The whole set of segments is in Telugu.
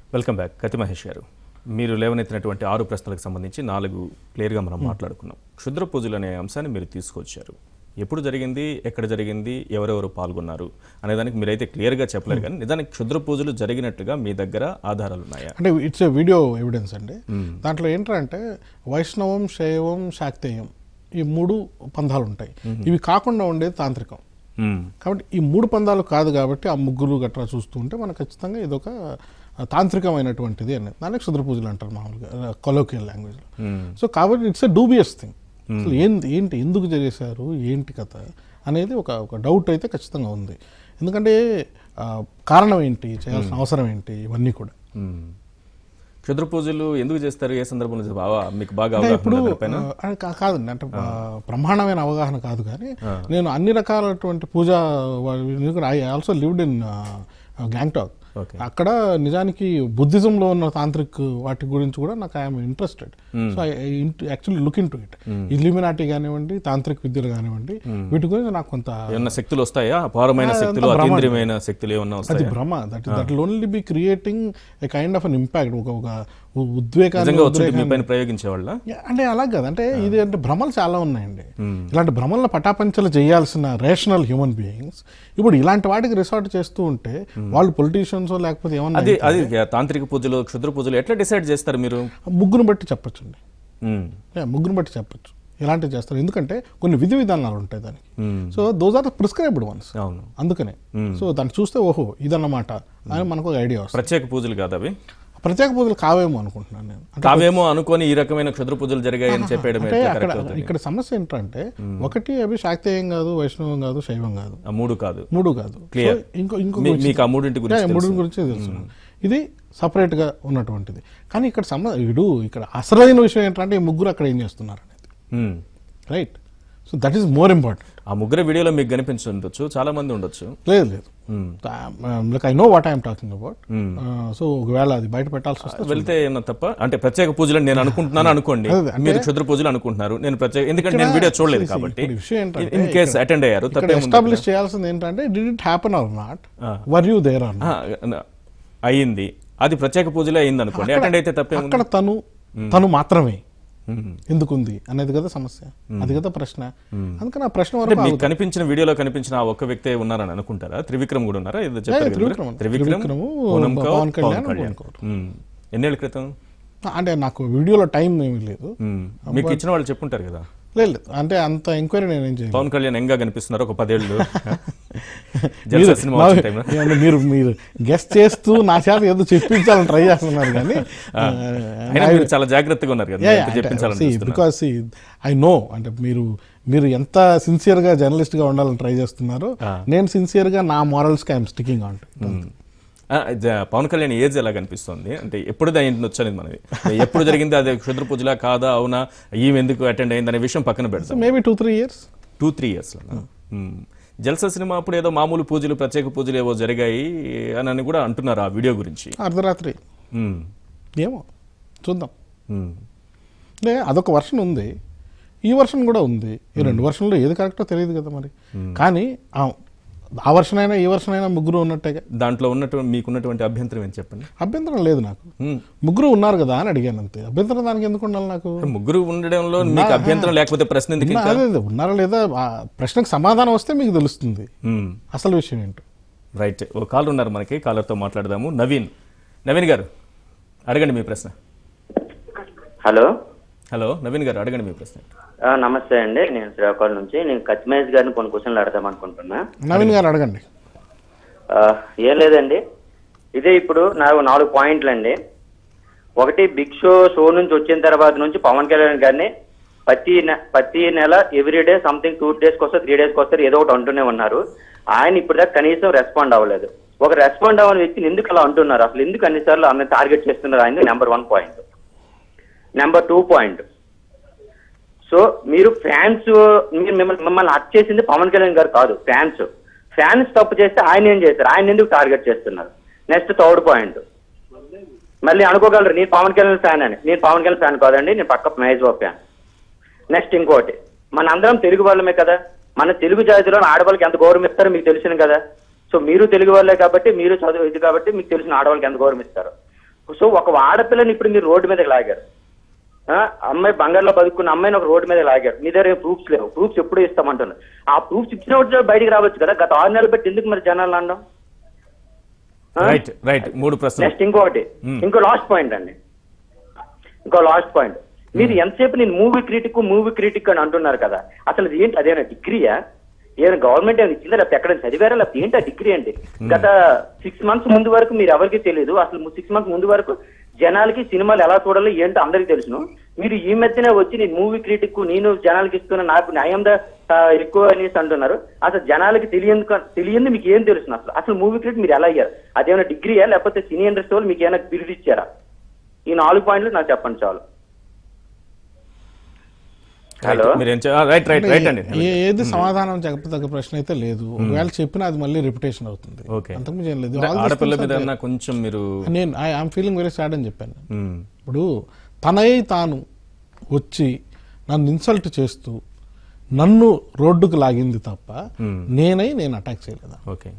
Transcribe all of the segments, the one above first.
వెల్కమ్ బ్యాక్ కతి మహేష్ గారు మీరు లేవనెత్తినటువంటి ఆరు ప్రశ్నలకు సంబంధించి నాలుగు క్లియర్గా మనం మాట్లాడుకున్నాం క్షుద్ర పూజలు అనే అంశాన్ని మీరు తీసుకొచ్చారు ఎప్పుడు జరిగింది ఎక్కడ జరిగింది ఎవరెవరు పాల్గొన్నారు అనే దానికి మీరైతే క్లియర్గా చెప్పలేరు కానీ నిజానికి క్షుద్ర పూజలు జరిగినట్టుగా మీ దగ్గర ఆధారాలు ఉన్నాయా అంటే ఇట్స్ ఏ వీడియో ఎవిడెన్స్ అండి దాంట్లో ఏంటంటే వైష్ణవం శైవం శాక్తేయం ఈ మూడు పందాలు ఉంటాయి ఇవి కాకుండా ఉండేది తాంత్రికం మ్మ్. కాబట్టి ఈ మూడు పందాలు కాదు కాబట్టి ఆ ముగ్గురు గట్రా చూస్తూ ఉంటే మనకు ఖచ్చితంగా ఇదొక తాంత్రికమైనటువంటిది అని దాన్ని క్షుద్ర పూజలు అంటారు మామూలుగా కొలోకియల్ లాంగ్వేజ్లో మ్మ్. సో కాబట్టి ఇట్స్ ఎ డూబియస్ థింగ్ అసలు ఏంటి ఏంటి ఎందుకు చేశారు ఏంటి కథ అనేది ఒక ఒక డౌట్ అయితే ఖచ్చితంగా ఉంది ఎందుకంటే ఆ, కారణం ఏంటి చేయాల్సిన అవసరం ఏంటి ఇవన్నీ కూడా మ్మ్. క్షుద్ర పూజలు ఎందుకు చేస్తారు ఏ సందర్భంలో చేస్తారు? బాగా మీకు బాగా అంటే అవగాహన ఇప్పుడు ఉందా దానిపైన? ఆ, కా- కాదండి అంటే బా- బ్రహ్మాండమైన అవగాహన కాదు కానీ నేను అన్ని రకాలటువంటి పూజ I also lived in Gangtok Okay. అక్కడ నిజానికి బుద్ధిజంలో ఉన్న తాంత్రిక్ వాటి గురించి కూడా నాకు I'm interested so I actually look into it Illuminati కానివ్వండి తాంత్రిక విద్యలు కానివ్వండి వీటి గురించి నాకు కొంత ఏమన్నా శక్తులు వస్తాయా అపారమైన ఆ, శక్తులు అంతా భ్రమ. అతీంద్రియమైన శక్తులు ఏమన్నా అది వస్తాయా భ్రమ that that only be creating a kind of an impact ఒక ఒక ఉద్వేగాన్ని నిజంగా వచ్చి మీ ఉద్రేకాన్ని- పైన ప్రయోగించేవాళ్ళ యా, అంటే అలా కాదు అంటే ఇది అంటే భ్రమలు చాలా ఉన్నాయండి ఇలాంటి భ్రమలను పటాపంచలు చేయాల్సిన రేషనల్ హ్యూమన్ బీయింగ్స్ ఇప్పుడు ఇలాంటి వాటికి రిసార్ట్ చేస్తూ ఉంటే వాళ్ళు పొలిటీషియన్స్ లేకపోతే ఏమన్నా అది అది తాంత్రిక పూజలు క్షుద్ర పూజలు ఎట్లా డిసైడ్ చేస్తారు మీరు ముగ్గురు బట్టి చెప్పొచ్చండి మ్మ్. యా, ముగ్గురు బట్టి చెప్పొచ్చు ఇలాంటివి చేస్తారు ఎందుకంటే కొన్ని విధి విధానాలు ఉంటాయి దానికి hmm. So those are the prescribed ones అవును అందుకనే సో దాన్ని చూస్తే ఓహో ఇదన్నమాట అని మనకు ఒక ఐడియా వస్తుంది ప్రత్యేక పూజలు కాదు అవి ప్రత్యేక పూజలు కావేమో అనుకుంటున్నాను నేను అంటే కావేమో అనుకొని ఈ రకమైన క్షుద్ర పూజలు జరిగాయని చెప్పేయడం అంటే ఎట్లా అక్కడ కరెక్ట్ అవుతుంది ఇక్కడ సమస్య ఏంటంటే ఒకటి అవి శాక్తేయం కాదు వైష్ణవం కాదు శైవం కాదు ఆ మూడు కాదు మూడు కాదు Clear. సో ఇంకో ఇంకో మీ- మీకు ఆ మూడింటి గురించి మూడు తెలుసు. గురించి తెలుసు ఇది సపరేట్ గా ఉన్నటువంటిది కానీ ఇక్కడ సమ ఇడు ఇక్కడ అసలైన విషయం ఏంటంటే ఈ ముగ్గురు అక్కడ ఏం చేస్తున్నారు అనేది hmm. Right so that is more important ఆ ముగ్గురు వీడియోలో మీకు కనిపించి ఉండొచ్చు చాలా మంది ఉండొచ్చు లేదు లేదు hmm. Like I know what I'm talking about so ఒకవేళ అది బయట పెట్టాల్సి వస్తే వెళ్తే ఏమన్నా తప్ప అంటే ప్రత్యేక పూజలు అని నేను అనుకుంటున్నాను అనుకోండి అదే, అంటే- మీరు క్షుద్ర పూజలు అనుకుంటున్నారు నేను ప్రత్యేక ఎందుకంటే నేను వీడియో చూడలేదు see, కాబట్టి ఇప్పుడు విషయం ఏంటంటే ఇన్ కేస్ అటెండ్ అయ్యారు ఇక్కడ తప్పేముంది ఎస్టాబ్లిష్ చేయాల్సింది ఏంటంటే did it happen or not Ah. Were you there or ఆ, అయ్యింది అది ప్రత్యేక పూజలే అయింది అనుకోండి అటెండ్ అయితే తప్పేముంది అక్కడ తను తను మాత్రమే మ్మ్. ఎందుకుంది అనేది కదా సమస్య అది కదా ప్రశ్న అందుకని ఆ ప్రశ్న అంటే వరకు మీకు కనిపించిన వీడియోలో కనిపించిన ఆ ఒక్క వ్యక్తే ఉన్నారని అనుకుంటారా త్రివిక్రమ్ కూడా ఉన్నారా ఏదో చెప్పారు కదా త్రివిక్రమ్. మీరు? త్రివిక్రమ్ త్రివిక్రము, పూనం కౌర్, పవన్ కళ్యాణ్, పవన్ కళ్యాణ్. పవన్ కౌర్. మ్మ్. ఎన్నేళ్ల క్రితం అంటే నాకు వీడియోలో టైం ఏమీ లేదు మ్మ్. మీకు ఇచ్చిన వాళ్ళు చెప్పుంటారు కదా లేదు లేదు. అంటే అంత ఎంక్వైరీ నేను ఏం చేయలేదు పవన్ కళ్యాణ్ ఎంగా కనిపిస్తున్నారు ఒక పదేళ్ళు మీరు- జల్సా సినిమా నా- వచ్చిన టైంలో ఏమన్నా మీరు మీరు గెస్ట్ చేస్తూ నా చేత ఏదో చెప్పించాలని ట్రై చేస్తున్నారు కానీ అయినా మీరు చాలా జాగ్రత్తగా ఉన్నారు కదా ఎంత చెప్పించాలని చూస్తున్నారు. బికాస్ ఐ నో అంటే మీరు మీరు ఎంత సిన్సియర్ గా జర్నలిస్ట్ గా ఉండాలని ట్రై చేస్తున్నారో నేను సిన్సియర్ గా నా morals కి ఐఎమ్ స్టికింగ్ ఆన్ ఆ, జ- పవన్ కళ్యాణ్ ఏజ్ ఎలా కనిపిస్తుంది అంటే ఎప్పుడు అయింది వచ్చాను మనది ఎప్పుడు జరిగింది అది క్షుద్ర పూజలా కాదా అవునా ఈమె ఎందుకు అటెండ్ అయింది అనే విషయం పక్కన పెడతాం maybe two three years two three years Jalsa cinema అప్పుడు ఏదో మామూలు పూజలు ప్రత్యేక పూజలు ఏవో జరిగాయి అని అని కూడా అంటున్నారు ఆ వీడియో గురించి అర్ధరాత్రి మ్మ్. ఏమో చూద్దాం మ్మ్. అంటే అదొక వర్షన్ ఉంది ఈ వర్షన్ కూడా ఉంది ఈ రెండు వర్షన్లో ఏది కరెక్టో తెలియదు కదా మరి కానీ ఆ- ఆ వర్షన్ అయినా ఈ వర్షన్ అయినా ముగ్గురు ఉన్నట్టేగా దాంట్లో ఉన్నటువంటి మీకున్నటువంటి అభ్యంతరం ఏం చెప్పండి అభ్యంతరం లేదు నాకు మ్మ్. ముగ్గురు ఉన్నారు కదా అని అడిగాను అంతే అభ్యంతరం దానికి ఎందుకు ఉండాలి నాకు ముగ్గురు ఉండడంలో మీకు అభ్యంతరం లేకపోతే ప్రశ్న ఎందుకు ఉన్నా- అదే అదే, ఉన్నారా లేదా ఆ ప్రశ్నకు సమాధానం వస్తే మీకు తెలుస్తుంది మ్మ్. అసలు విషయం ఏంటో రైట్ ఓ కాల్ ఉన్నారు మనకి కాలర్తో మాట్లాడదాము నవీన్ నవీన్ గారు అడగండి మీ ప్రశ్న హలో హలో నవీన్ గారు అడగండి మీ ప్రశ్న ఆ, నమస్తే అండి నేను శ్రీకాకుళం నుంచి నేను కత్తిమేష్ గారిని కొన్ని క్వశ్చన్లు అడదాం అనుకుంటున్నా నవీన్ గారు అడగండి ఆ, ఏం లేదండి ఇదే ఇప్పుడు నాకు నాలుగు పాయింట్లు అండి ఒకటి బిగ్ షో షో నుంచి వచ్చిన తర్వాత నుంచి పవన్ కళ్యాణ్ గారిని ప్రతి నె- ప్రతి నెల ఎవ్రీ డే సంథింగ్ టూ డేస్కి వస్తారు త్రీ డేస్కి వస్తారు ఏదో ఒకటి అంటూనే ఉన్నారు ఆయన ఇప్పుడు దాకా కనీసం రెస్పాండ్ అవ్వలేదు ఒక రెస్పాండ్ అవ్వని వ్యక్తిని ఎందుకు అలా అంటున్నారు అసలు ఎందుకు అన్నిసార్లు ఆమె టార్గెట్ చేస్తున్నారు ఆయన number one point number two point so మీరు ఫ్యాన్స్ మీరు మిమ్మల్ని మిమ్మల్ని హక్ చేసింది పవన్ కళ్యాణ్ గారు కాదు ఫ్యాన్స్ ఫ్యాన్స్ తప్పు చేస్తే ఆయన ఏం చేస్తారు ఆయన ఎందుకు టార్గెట్ చేస్తున్నారు నెక్స్ట్ థర్డ్ పాయింట్ మళ్ళీ అనుకోగలరు నేను పవన్ కళ్యాణ్ ఫ్యాన్ అని నేను పవన్ కళ్యాణ్ ఫ్యాన్ కాదండి నేను పక్క మహేష్ బాబు ఫ్యాన్ నెక్స్ట్ ఇంకోటి మన అందరం తెలుగు వాళ్ళమే కదా మన తెలుగు జాతిలో ఆడవాళ్ళకి ఎంత గౌరవం ఇస్తారో మీకు తెలిసిన కదా సో మీరు తెలుగు వాళ్ళే కాబట్టి మీరు చదువు ఇది కాబట్టి మీకు తెలిసిన ఆడవాళ్ళకి ఎంత గౌరవం ఇస్తారు సో ఒక ఆడపిల్లని ఇప్పుడు మీరు రోడ్డు మీదకి లాగారు ఆ, అమ్మాయి బంగారులో బతుకున్న అమ్మాయిని ఒక రోడ్డు మీద లాగారు మీ దగ్గర ప్రూఫ్స్ లేవు ప్రూఫ్స్ ఎప్పుడు ఇస్తామంటున్నారు ఆ ప్రూఫ్స్ ఇచ్చినప్పుడు బయటికి రావచ్చు కదా గత ఆరు నెలలు పెట్టి ఎందుకు మరి జనాలు అనడం రైట్ రైట్ మూడు ప్రశ్నలు నెక్స్ట్ ఇంకొకటి ఇంకో లాస్ట్ పాయింట్ అండి ఇంకో లాస్ట్ పాయింట్ మీరు ఎంతసేపు నేను మూవీ క్రిటిక్ మూవీ క్రిటిక్ అని అంటున్నారు కదా అసలు ఇది ఏంటి అదేనా డిగ్రీయా ఏమైనా గవర్నమెంట్ ఏమైనా ఇచ్చిందా లేకపోతే ఎక్కడ చదివారా లేకపోతే ఏంటి ఆ డిగ్రీ అంటే గత సిక్స్ మంత్స్ ముందు వరకు మీరు ఎవరికి తెలియదు అసలు సిక్స్ మంత్స్ ముందు వరకు జనాలకి సినిమాలు ఎలా చూడాలో ఏంటో అందరికీ తెలుసును మీరు ఈ మధ్యనే వచ్చి నేను మూవీ క్రిటిక్ నేను జనాలకి ఇస్తున్నా నాకు న్యాయం దా ఆ, ఎక్కువ అనేసి అంటున్నారు అసలు జనాలకి తెలియదు క- తెలియంది మీకు ఏం తెలుసు అసలు అసలు మూవీ క్రిటిక్ మీరు ఎలా అయ్యారు అదేమైనా డిగ్రీయా లేకపోతే సినీ ఇండస్ట్రీ వాళ్ళు మీకు ఏమైనా బిరుదు ఇచ్చారా ఈ నాలుగు పాయింట్లు నాకు చెప్పండి చాలు హలో మీరు ఏం చే- ఆ, రైట్ రైట్ రైట్ అండి ఏ- ఏది సమాధానం చెప్పదగ్గ ప్రశ్న అయితే లేదు ఒకవేళ చెప్పినా అది మళ్ళీ రిపిటేషన్ అవుతుంది ఓకే అంతకుమించి ఏం లేదు అంటే All these ఆడపిల్ల things మీద are అన్నా కొంచెం మీరు there. నేను ఐఎమ్ ఫీలింగ్ వెరీ సాడ్ అని చెప్పాను మ్మ్. ఇప్పుడు తనై తాను వచ్చి నన్ను ఇన్సల్ట్ చేస్తూ నన్ను రోడ్డుకు లాగింది తప్ప నేనై నేను అటాక్ చేయలేదు okay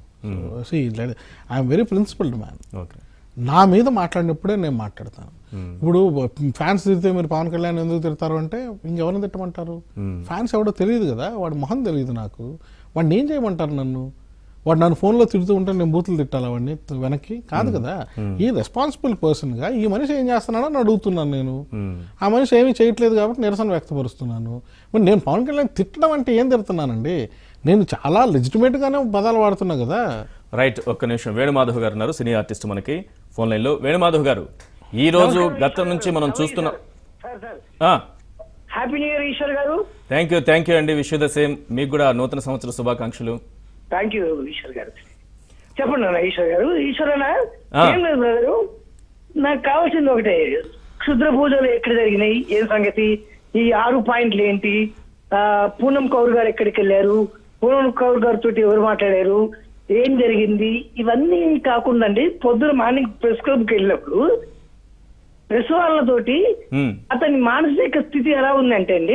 I'm very principled man okay నా మీద మాట్లాడినప్పుడే నేను మాట్లాడతాను ఇప్పుడు ఫ్యాన్స్ తిరిగితే మీరు పవన్ కళ్యాణ్ ఎందుకు తిడతారు అంటే ఇంకెవరిని తిట్టమంటారు ఫ్యాన్స్ ఎవడో తెలియదు కదా వాడి మొహం తెలియదు నాకు వాడిని ఏం చేయమంటారు నన్ను వాడు నన్ను ఫోన్లో తిడుతూ ఉంటే నేను బూతులు తిట్టాలా వాడిని వెనక్కి కాదు కదా ఈ రెస్పాన్సిబుల్ పర్సన్గా ఈ మనిషి ఏం చేస్తున్నాడో అని అడుగుతున్నాను నేను ఆ మనిషి ఏమీ చేయట్లేదు కాబట్టి నిరసన వ్యక్తపరుస్తున్నాను మరి నేను పవన్ కళ్యాణ్ తిట్టడం అంటే ఏం తిడుతున్నానండి నేను చాలా లెజిటిమేట్గానే పదాలు వాడుతున్నా కదా రైట్ ఒక్క నిమిషం వేణుమాధవ్ గారు ఉన్నారు సినీ ఆర్టిస్ట్ మనకి ఫోన్ లైన్లో వేణుమాధవ్ గారు ఈ రోజు గతం నుంచి మనం చూస్తున్నాం sir sir happy new year Eshwar garu thank you thank you అండి విష్ ద సేమ్ మీకు కూడా నూతన సంవత్సర శుభాకాంక్షలు థ్యాంక్ యూ ఈశ్వర్ గారు చెప్పండి అన్న ఈశ్వర్ గారు ఈశ్వర్ అన్న ఆ. ఏం లేదు బ్రదరు నాకు కావాల్సింది ఒకటే క్షుద్ర పూజలు ఎక్కడ జరిగినాయి ఏం సంగతి ఈ ఆరు పాయింట్లు ఏంటి ఆ, పూనం కౌర్ గారు ఎక్కడికి వెళ్ళారు పూనం కౌర్ గారితో ఎవరు మాట్లాడారు ఏం జరిగింది ఇవన్నీ కాకుండా అండి పొద్దున మార్నింగ్ ప్రెస్ క్లబ్కి వెళ్ళినప్పుడు ప్రెస్ వాళ్ళతోటి మ్మ్. అతని మానసిక స్థితి ఎలా ఉందంటే అండి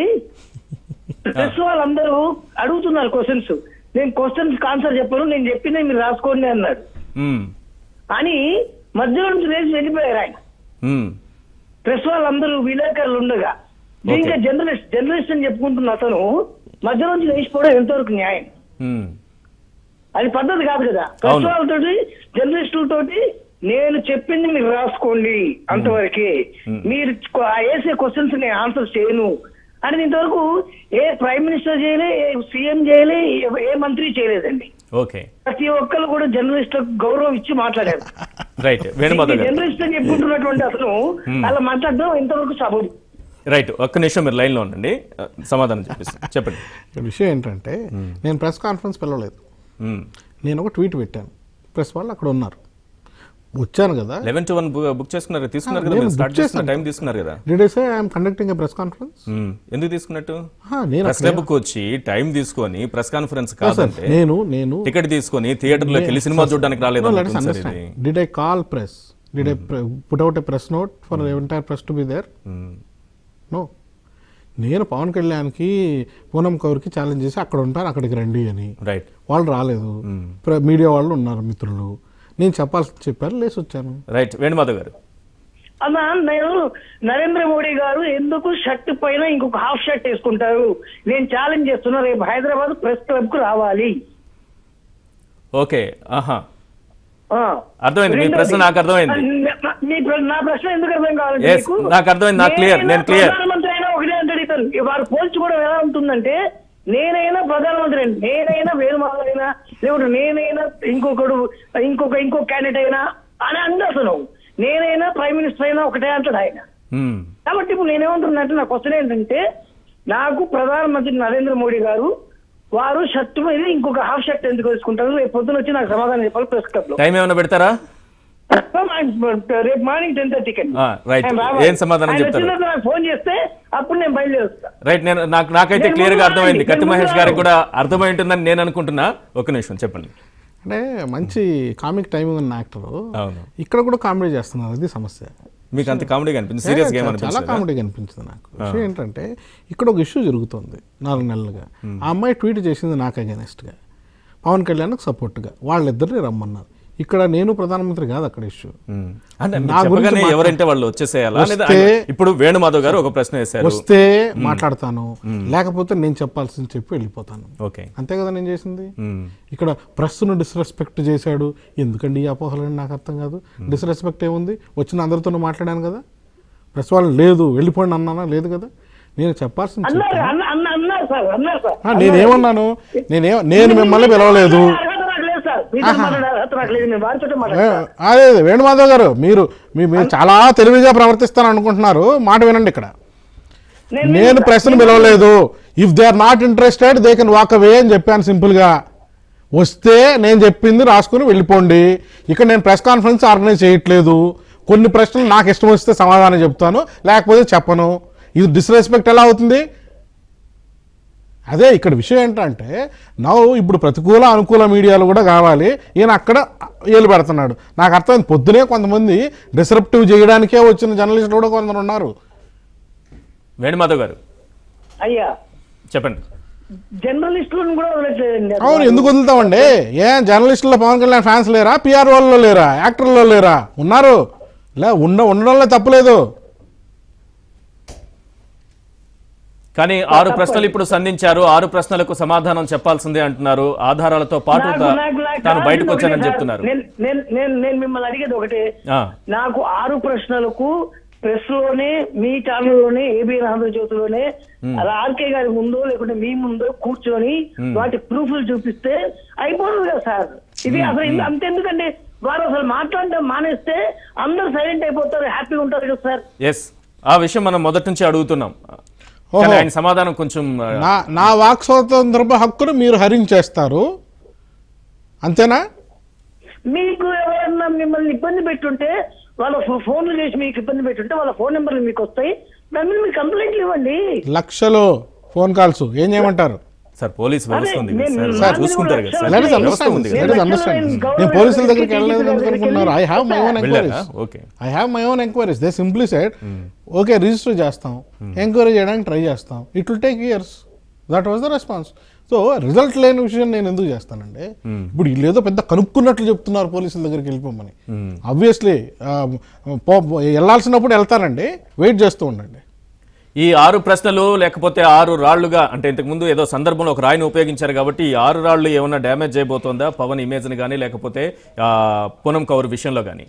ప్రెస్ వాళ్ళందరూ అడుగుతున్నారు క్వశ్చన్స్ నేను క్వశ్చన్స్ ఆన్సర్ చెప్పను నేను చెప్పిందే మీరు రాసుకోండి అన్నాడు మ్మ్. అని మధ్యలో నుంచి లేచి వెళ్ళిపోయారు ఆయన మ్మ్. ప్రెస్ వాళ్ళందరూ విలేకరులు ఉండగా ఇంకా Okay. జర్నలిస్ట్ జర్నలిస్ట్ అని చెప్పుకుంటున్న అతను మధ్య నుంచి లేచిపోవడం ఎంతవరకు న్యాయం మ్మ్. అది పద్ధతి కాదు కదా ప్రెస్ అవును. వాళ్ళతోటి జర్నలిస్టులతోటి నేను చెప్పింది మీరు రాసుకోండి అంతవరకే మీరు కొ- వేసే క్వశ్చన్స్ నేను ఆన్సర్ చేయను అని ఇంతవరకు ఏ ప్రైమ్ మినిస్టర్ చేయలే ఏ సీఎం చేయలే ఏ- ఏ మంత్రి చేయలేదండి ఓకే ప్రతి ఒక్కరు కూడా జర్నలిస్టులకు గౌరవం ఇచ్చి మాట్లాడారు రైట్ వేణుమాధవ్ గారు జర్నలిస్ట్ అని చెప్పుకుంటున్నటువంటి అతను అలా మాట్లాడడం ఇంతవరకు సబబు రైట్ ఒక్క నిమిషం మీరు లైన్లో ఉండండి ఆ, సమాధానం చెప్పిస్తాను చెప్పండి ఇక్కడ విషయం ఏంటంటే నేను ప్రెస్ కాన్ఫరెన్స్ పిలవలేదు మ్మ్. నేను ఒక ట్వీట్ పెట్టాను ప్రెస్ వాళ్ళు అక్కడ ఉన్నారు వచ్చాను కదా లెవెన్ టు వన్ బుక్ చేసుకున్నారు తీసుకున్నారు ఆ, కదా నేను మీరు స్టార్ట్ book చేసిన చేశాను. టైం తీసుకున్నారు కదా did I say I'm conducting a press conference hmm. ఎందుకు తీసుకున్నట్టు నేను ప్రెస్ క్లబ్కి వచ్చి టైం తీసుకొని ప్రెస్ కాన్ఫరెన్స్ కాదంటే నేను నేను టికెట్ తీసుకొని థియేటర్లోకి వెళ్ళి సినిమా చూడడానికి రాలేదు అనుకుంటున్నాను సార్ ఇది. Did I call press did I put out a press note for entire press to be there hmm. No నేను పవన్ కళ్యాణ్కి పూనం కౌర్కి ఛాలెంజ్ చేసి అక్కడ ఉంటాను అక్కడికి రండి అని రైట్ వాళ్ళు రాలేదు ప్ర- మీడియా వాళ్ళు ఉన్నారు మిత్రులు నేను చెప్పాల్సి చెప్పారు లేసి వచ్చాను రైట్ వేణుమాధవ్ గారు అన్నా నేను నరేంద్ర మోడీ గారు ఎందుకు షర్ట్ పైన ఇంకొక హాఫ్ షర్ట్ వేసుకుంటారు నేను ఛాలెంజ్ చేస్తున్నా రేపు హైదరాబాద్ ప్రెస్ క్లబ్ కు రావాలి ఓకే ఆహా ఆ. అర్థమైంది. మీ రెండోది, ప్రశ్న నాకు అర్థమైంది. నా- మీ ప్ర- నా ప్రశ్న ఎందుకు అర్థం కావాలి Yes, నాకు అర్థమైంది. నాకు clear. నేను clear. ప్రధానమంత్రి అయినా ఒకటే అంటాడు ఇతను వారు పోల్చుకోవడం ఎలా ఉంటుందంటే నేనైనా ప్రధానమంత్రి అయినా నేనైనా వేరుమాల అయినా లేకుంటే నేనైనా ఇంకొకడు ఇంకొక ఇంకో క్యాండిడేట్ అయినా అని అంది అసలు నేనైనా ప్రైమ్ మినిస్టర్ అయినా ఒకటే అంటాడు ఆయన మ్మ్. కాబట్టి ఇప్పుడు నేనేమంటున్నట్టు నా క్వశ్చన్ ఏంటంటే నాకు ప్రధానమంత్రి నరేంద్ర మోడీ గారు వారు షర్ట్ మీద ఇంకొక హాఫ్ షర్ట్ ఎందుకు వేసుకుంటారు రేపు పొద్దున వచ్చి నాకు సమాధానం చెప్పాలి ప్రెస్ క్లబ్ లో టైం ఏమైనా పెడతారా రేపు మార్నింగ్ టెన్ థర్టీకి ఆ, right. ఏం సమాధానం చెప్తారు? నాకు ఫోన్ చేస్తే అప్పుడు నేను బయలుదేరుస్తా రైట్ నేను నాకు నాకైతే నేను క్లియర్ గా ముందు అర్థమైంది రానండి. కత్తి నేను మహేష్ ముందు గారికి రాను. కూడా అర్థమై ఉంటుందని నేను అనుకుంటున్నా ఒక నిమిషం చెప్పండి అంటే మంచి కామిక్ టైమింగ్ ఉన్న యాక్టర్ అవును ఇక్కడ కూడా కామెడీ చేస్తున్నారు అది సమస్య మీకు అంత కామెడీగా అనిపించింది సీరియస్ గేమ్ చాలా అనిపించింది కామెడీగా అనిపించింది నాకు విషయం ఏంటంటే ఇక్కడ ఒక ఇష్యూ జరుగుతుంది నాలుగు నెలలుగా ఆ అమ్మాయి ట్వీట్ చేసింది నాకు against గా పవన్ కళ్యాణ్కి సపోర్ట్గా వాళ్ళిద్దరిని రమ్మన్నారు ఇక్కడ నేను ప్రధానమంత్రి కాదు అక్కడ ఇష్యూ ఉమ్. అంటే మీరు నా గురించి చెప్పగానే మాట్లా- ఎవరంటే వాళ్ళు వచ్చేసేయాలా లేదా వస్తే- ఆయన- ఇప్పుడు వేణుమాధవ్ గారు ఒక ప్రశ్న వేశారు వస్తే మాట్లాడతాను లేకపోతే నేను చెప్పాల్సింది చెప్పి వెళ్ళిపోతాను ఓకే అంతే కదా నేను చేసింది ఉమ్. ఇక్కడ ప్రెస్ను డిస్రెస్పెక్ట్ చేశాడు ఎందుకండి ఈ అపోహలని నాకు అర్థం కాదు డిస్రెస్పెక్ట్ ఏముంది వచ్చిన అందరితో మాట్లాడాను కదా ప్రెస్ వాళ్ళు లేదు వెళ్ళిపోండి అన్నానా లేదు కదా నేను చెప్పాల్సింది అన్నారు చెప్పాను. అన్న అన్న అన్నారు సార్ అన్నారు సార్ ఆ, నేనేమన్నాను నేనే నేను మిమ్మల్ని పిలవలేదు అర్హత నాకు లేదు సార్ మీతో మాట్లాడే అర్హత నాకు లేదు నేను వారితో ఏ, మాట్లాడతాను అదే అదే, వేణుమాధవ్ గారు మీరు మీ- మీరు చాలా తెలివిగా ప్రవర్తిస్తాను అనుకుంటున్నారు మాట వినండి ఇక్కడ నేను ప్రశ్న పిలవలేదు if they are not interested they can walk away అని చెప్పాను సింపుల్ గా వస్తే నేను చెప్పింది రాసుకుని వెళ్ళిపోండి ఇక్కడ నేను ప్రెస్ కాన్ఫరెన్స్ ఆర్గనైజ్ చేయట్లేదు కొన్ని ప్రశ్నలు నాకు ఇష్టం వస్తే సమాధానం చెప్తాను లేకపోతే చెప్పను ఇది డిస్రెస్పెక్ట్ ఎలా అవుతుంది అదే ఇక్కడ విషయం ఏంటంటే నవ్వు ఇప్పుడు ప్రతికూల అనుకూల మీడియాలు కూడా కావాలి ఈయన అక్కడ ఏలు పెడుతున్నాడు నాకు అర్థమైంది పొద్దునే కొంతమంది డిసరప్టివ్ చేయడానికే వచ్చిన జర్నలిస్టులు కూడా కొందరు ఉన్నారు వేణుమాధవ్ గారు అయ్యా చెప్పండి జర్నలిస్టులను కూడా వదలట్లేదండి అవును ఎందుకు వదులుతామండి ఏం జర్నలిస్టుల్లో పవన్ కళ్యాణ్ ఫ్యాన్స్ లేరా పిఆర్ వాళ్ళలో లేరా యాక్టర్లో లేరా ఉన్నారు లే ఉండ ఉండడంలో తప్పులేదు కానీ ఆరు ప్రశ్నలు ఇప్పుడు సంధించారు ఆరు ప్రశ్నలకు సమాధానం చెప్పాల్సిందే అంటున్నారు ఆధారాలతో పాటు నాకు- తా- నాకు- నాకు తాను బయటకు కావాల్సింది వచ్చానని ఒకటే చెప్తున్నారు సార్. నేను- నేను- నేను- నేను మిమ్మల్ని అడిగేది ఒకటే ఆ, నాకు ఆరు ప్రశ్నలకు ప్రెస్ లోనే మీ ఛానల్లోనే ఏబీ ఆంధ్రజ్యోతిలోనే అలా ఆర్కే గారి ముందో లేకుంటే మీ ముందో కూర్చొని వాటి ప్రూఫ్లు చూపిస్తే అయిపోతుంది కదా సార్ ఇది అసలు ఇంత- అంతెందుకంటే వారు అసలు మాట్లాడడం మానేస్తే అందరు సైలెంట్ అయిపోతారు హ్యాపీగా ఉంటారు కదా సార్ ఎస్ ఆ విషయం మనం మొదటి నుంచి అడుగుతున్నాం కానీ ఓహో. ఆయన సమాధానం కొంచెం ఆ, నా నా వాక్ స్వాతంత్రపు హక్కును మీరు హరించేస్తారు అంతేనా మీకు ఎవరన్నా మిమ్మల్ని ఇబ్బంది పెట్టుంటే వాళ్ళ ఫో- ఫోన్లు చేసి మీకు ఇబ్బంది పెట్టుంటే వాళ్ళ ఫోన్ నెంబర్లు మీకు వస్తాయి దాని మీద మీరు కంప్లైంట్లు ఇవ్వండి లక్షలు ఫోన్ కాల్స్ ఏం చేయమంటారు సార్ పోలీస్ వ్యవస్థ ఉంది కదా నేను- సార్ నేను- సార్ చూసుకుంటారు కదా sir let us Let us వ్యవస్థ ఉంది అండర్స్టాండ్ కదా లెట్ ఇస్ అండర్స్టాండ్ నేను పోలీసుల దగ్గరికి వెళ్ళలేదు ఎందుకు అనుకుంటున్నారు ఐ హ్యావ్ మై ఓన్ వెళ్ళారా enquiries okay I have my own enquiries they simply said okay register చేస్తాం ఎంక్వైరీ చేయడానికి ట్రై చేస్తాం it will take years that was the response so result లేని విషయం నేను ఎందుకు చేస్తానండి ఇప్పుడు వీళ్ళు ఏదో పెద్ద కనుక్కున్నట్లు చెప్తున్నారు పోలీసుల దగ్గరికి వెళ్ళిపోమని ఆబ్వియస్లీ వెళ్ళాల్సినప్పుడు వెళ్తానండి వెయిట్ చేస్తూ ఉండండి ఈ ఆరు ప్రశ్నలు లేకపోతే ఆరు రాళ్లుగా అంటే ఇంతకు ముందు ఏదో సందర్భంలో ఒక రాయిని ఉపయోగించారు కాబట్టి ఈ ఆరు రాళ్లు ఏమైనా డ్యామేజ్ చేయబోతోందా పవన్ ఇమేజ్ ని కానీ లేకపోతే ఆ, పూనం కౌర్ విషయంలో కానీ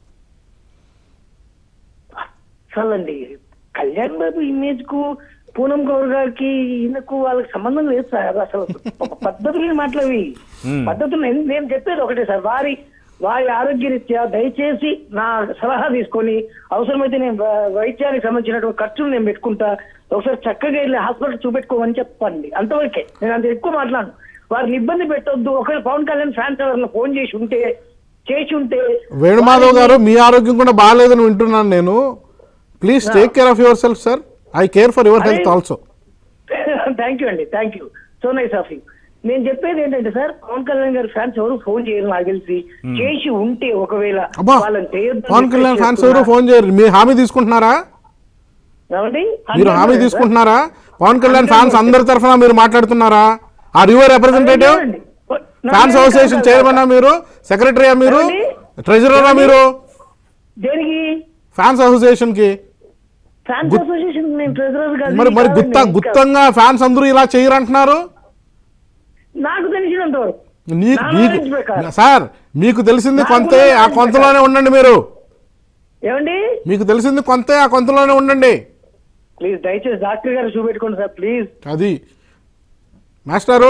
అసలండి కళ్యాణ్ బాబు ఇమేజ్ కు పూనం గౌర్ గారికి ఈయనకు వాళ్ళకి సంబంధం లేదు సార్ అసలు ప- పద్ధతులు మాటలవి పద్ధతులు నేను- నేను చెప్పేది ఒకటే సార్ వారి వారి ఆరోగ్యరీత్యా దయచేసి నా సలహా తీసుకొని అవసరమైతే నేను వై- వైద్యానికి సంబంధించినటువంటి ఖర్చులు నేను పెట్టుకుంటా ఒకసారి చక్కగా వెళ్ళి హాస్పిటల్ చూపెట్టుకోమని చెప్పండి అంతవరకే నేను అంత ఎక్కువ మాట్లాడను వారిని ఇబ్బంది పెట్టొద్దు ఒకవేళ పవన్ కళ్యాణ్ ఫ్యాన్స్ ఎవరైనా ఫోన్ చేసి ఉంటే చేసి ఉంటే వేణుమాధవ్ గారు మీ ఆరోగ్యం కూడా బాగాలేదని వింటున్నాను నేను please take care of yourself sir I care for your health also thank you అండి thank you so nice of you నేను చెప్పేది ఏంటంటే సార్ పవన్ కళ్యాణ్ గారి ఫ్యాన్స్ ఎవరు ఫోన్ చేయరు నాకు తెలిసి చేసి ఉంటే ఒకవేళ అబ్బా వాళ్ళని చేయొద్దని పవన్ కళ్యాణ్ రిక్వెస్ట్ ఫ్యాన్స్ ఎవరు చేస్తున్నా. ఫోన్ చేయరు మీరు హామీ తీసుకుంటున్నారా ఏమండి? మీరు అంతే హామీ కదా తీసుకుంటున్నారా పవన్ కళ్యాణ్ ఫ్యాన్స్ అందరి తరఫున మీరు మాట్లాడుతున్నారా ఆర్ యువర్ రిప్రజెంటేటివ్ లేదండి. నా ఫ్యాన్స్ పేరు అసోసియేషన్ కాదు చైర్మన్ మీరు సెక్రటరీయా మీరు ఏమండి? ట్రెజరరా మీరు దేనికి ఫ్యాన్స్ అసోసియేషన్ కి ఫ్యాన్స్ అసోసియేషన్ నేను ట్రెజరర్ కాదు మరి మరి కాదండి, గుత్త నేను కాదు. గుత్తంగా ఫ్యాన్స్ అందరూ ఇలా చేయరంటున్నారు నాకు తెలిసినంత వరకు నీకు నా మీకు knowledge ప్రకారం. సార్ మీకు తెలిసింది నాకు కొంతే ఆ knowledge కొంతలోనే ఉండండి మీరు ఏమండి మీకు తెలిసింది కొంతే ఆ కొంతలోనే ఉండండి ప్లీజ్ దయచేసి డాక్టర్ గారు చూపెట్టుకోండి సార్ ప్లీజ్ అది మాస్టారు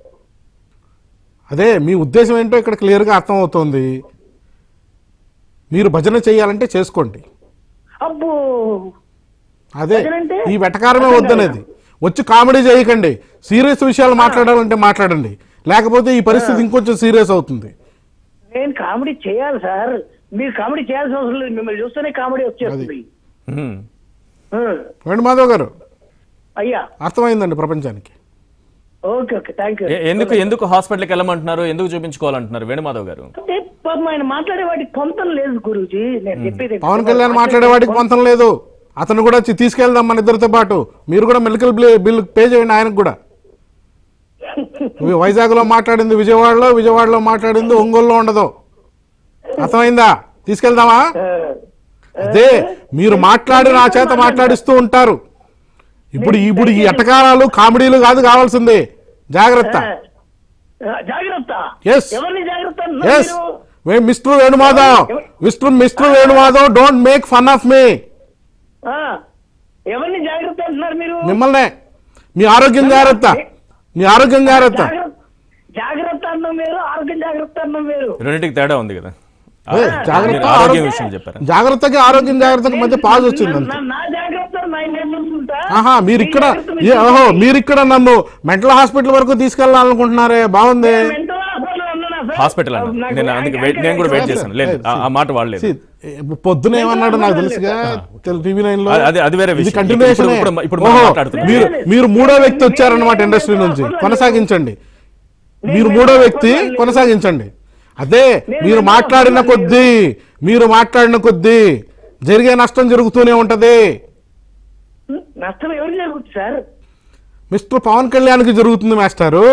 అదే మీ ఉద్దేశం ఏంటో ఇక్కడ క్లియర్గా అర్థమవుతోంది మీరు భజన చేయాలంటే చేసుకోండి అబ్బో అదే భజన అంటే? ఈ వెటకారమే అర్థం వద్దనేది వచ్చి కామెడీ చేయకండి సీరియస్ విషయాలు మాట్లాడాలంటే మాట్లాడండి లేకపోతే ఈ పరిస్థితి ఇంకొంచెం సీరియస్ అవుతుంది నేను కామెడీ చేయాలి సార్ మీరు కామెడీ చేయాల్సిన అవసరం లేదు మిమ్మల్ని చూస్తేనే కామెడీ వచ్చేస్తుంది హ్మ్. హ్మ్. వేణుమాధవ్ గారు అయ్యా అర్థమైందండి ప్రపంచానికి ఓకే ఓకే థ్యాంక్ యూ ఎ- ఎందుకు ఎందుకు హాస్పిటల్కి వెళ్ళమంటున్నారు ఎందుకు చూపించుకోవాలంటున్నారు వేణుమాధవ్ గారు అంటే పాపం ఆయన మాట్లాడే వాడికి పొంతం లేదు గురూజీ నేను చెప్పేది పవన్ కళ్యాణ్ మాట్లాడే వాడికి పొంతం లేదు అతను కూడా చి- తీసుకెళ్దాం మన ఇద్దరితో పాటు మీరు కూడా మెడికల్ బిల్ పే చేయండి ఆయనకు కూడా వైజాగ్ లో మాట్లాడింది విజయవాడలో విజయవాడలో మాట్లాడింది ఒంగోలులో ఉండదు అర్థమైందా తీసుకెళ్దామా అదే మీరు మాట్లాడి నా చేత మాట్లాడిస్తూ ఉంటారు ఇప్పుడు ఇప్పుడు ఈ ఎటకారాలు కామెడీలు కాదు కావాల్సింది జాగ్రత్త ఆ, జాగ్రత్త Yes. ఎవరిని జాగ్రత్త అంటున్నారు ఎస్ మీరు? Mister Venumadhav mister mister Venumadhav don't make fun of me ఆ, ఎవరిని జాగ్రత్త అంటున్నారు మీరు మిమ్మల్నే మీ ఆరోగ్యం జాగ్రత్త మీ ఆరోగ్యం జాగ్రత్త జాగ్రత్త జాగ్రత్త అన్నం వేరు ఆరోగ్యం జాగ్రత్త అన్నం వేరు రెండింటికి తేడా ఉంది కదా ఏ, జాగ్రత్త మీరు ఆరోగ్యం ఆరోగ్యం విషయం చెప్పారా జాగ్రత్తకి ఆరోగ్యం జాగ్రత్తకి మధ్య పాజ్ వచ్చింది అంతే నా- నా జాగ్రత్త నా నేను చూసుకుంటా. ఆహా మీరు మీ ఇక్కడ జాగ్రత్త మీరు ఏ, ఓహో చూసుకోండి. మీరు ఇక్కడ నన్ను మెంటల్ హాస్పిటల్ వరకు తీసుకెళ్లాలనుకుంటున్నారే బాగుంది మెంటల్ హాస్పిటల్ అన్నానా సార్? హాస్పిటల్ అన్న నాకు నేను అందుకే వెయిట్ నేను కూడా వెయిట్ చేశాను లేదు ఆ- ఆ మాట వాడలేదు See, ఏ, పొద్దున ఏమన్నాడు నాకు తెలుసుగా టీవీ నైన్ లో అది- అది- అది వేరే ఇది విషయం. కంటిన్యూషన్ ఇప్పుడు- ఇప్పుడు- ఇప్పుడు మనం మాట్లాడుతున్నాం. మీరు మీరు మూడో వ్యక్తి వచ్చారన్నమాట ఇండస్ట్రీ నుంచి కొనసాగించండి మీరు మూడో వ్యక్తి కొనసాగించండి అదే మీరు మాట్లాడిన కొద్దీ మీరు మాట్లాడిన కొద్దీ జరిగే నష్టం జరుగుతూనే ఉంటది నష్టం ఎవరు జరుగుతుంది సార్ మిస్టర్ పవన్ కళ్యాణ్కి జరుగుతుంది మాస్టారు